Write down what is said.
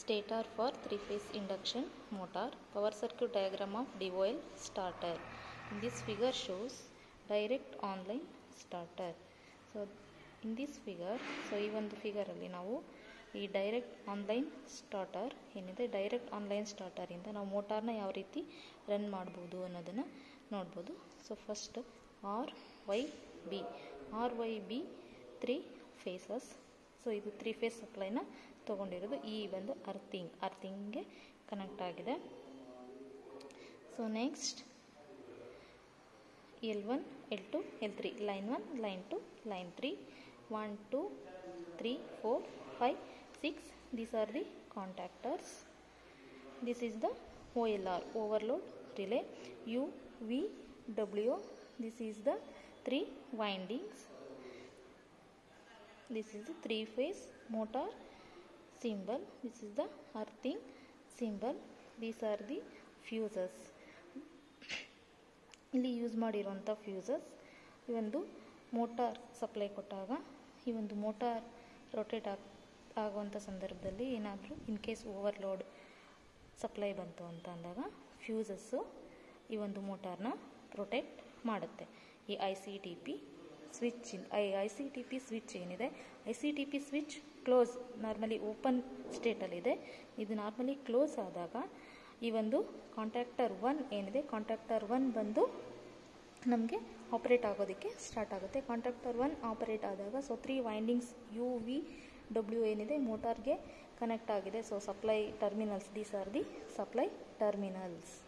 Stator for three-phase induction motor. Power circuit diagram of DOL starter. In this figure shows direct online starter. So in this figure, so ಈ ಒಂದು ಫಿಗರಲ್ಲಿ ನಾವು ಈ direct online starter ಏನಿದೆ direct online ಸ್ಟಾರ್ಟರಿಂದ ನಾವು ಮೋಟಾರ್ನ ಯಾವ ರೀತಿ ರನ್ ಮಾಡ್ಬೋದು ಅನ್ನೋದನ್ನು ನೋಡ್ಬೋದು so first R Y B R Y B three phases so ಇದು ತ್ರೀ ಫೇಸ್ ಸಪ್ಲೈನ ತೊಗೊಂಡಿರೋದು ಈ ಒಂದು ಅರ್ಥಿಂಗ್ ಅರ್ಥಿಂಗ್ಗೆ ಕನೆಕ್ಟ್ ಆಗಿದೆ so next L one L two L three line one line two line three one two three four five six these are the contactors this is the OLR overload relay U V W this is the three windings this is the three phase motor symbol this is the earthing symbol these are the fuses ಇಲ್ಲಿ use ಮಾಡಿರುವಂಥ fuses ಈ ಒಂದು motor supply ಕೊಟ್ಟಾಗ ಈ ಒಂದು motor rotate ಆಗ ಆಗುವಂಥ ಸಂದರ್ಭದಲ್ಲಿ ಏನಾದರೂ ಇನ್ ಕೇಸ್ ಓವರ್ಲೋಡ್ ಸಪ್ಲೈ ಬಂತು ಅಂತ ಅಂದಾಗ ಫ್ಯೂಸಸ್ಸು ಈ ಒಂದು ಮೋಟಾರ್ನ ಪ್ರೊಟೆಕ್ಟ್ ಮಾಡುತ್ತೆ ಈ I C T P switch I I C T P switch ಏನಿದೆ I C T P switch close normally open ಸ್ಟೇಟಲ್ಲಿದೆ ಇದು ನಾರ್ಮಲಿ ಕ್ಲೋಸ್ ಆದಾಗ ಈ ಒಂದು ಕಾಂಟ್ಯಾಕ್ಟರ್ ಒನ್ ಏನಿದೆ ಕಾಂಟ್ಯಾಕ್ಟರ್ ಒನ್ ಬಂದು ನಮಗೆ ಆಪರೇಟ್ ಆಗೋದಕ್ಕೆ ಸ್ಟಾರ್ಟ್ ಆಗುತ್ತೆ ಕಾಂಟ್ಯಾಕ್ಟರ್ ಒನ್ ಆಪರೇಟ್ ಆದಾಗ so three windings U V W ಏನಿದೆ ಮೋಟಾರ್ಗೆ ಕನೆಕ್ಟ್ ಆಗಿದೆ so supply terminals these are the supply terminals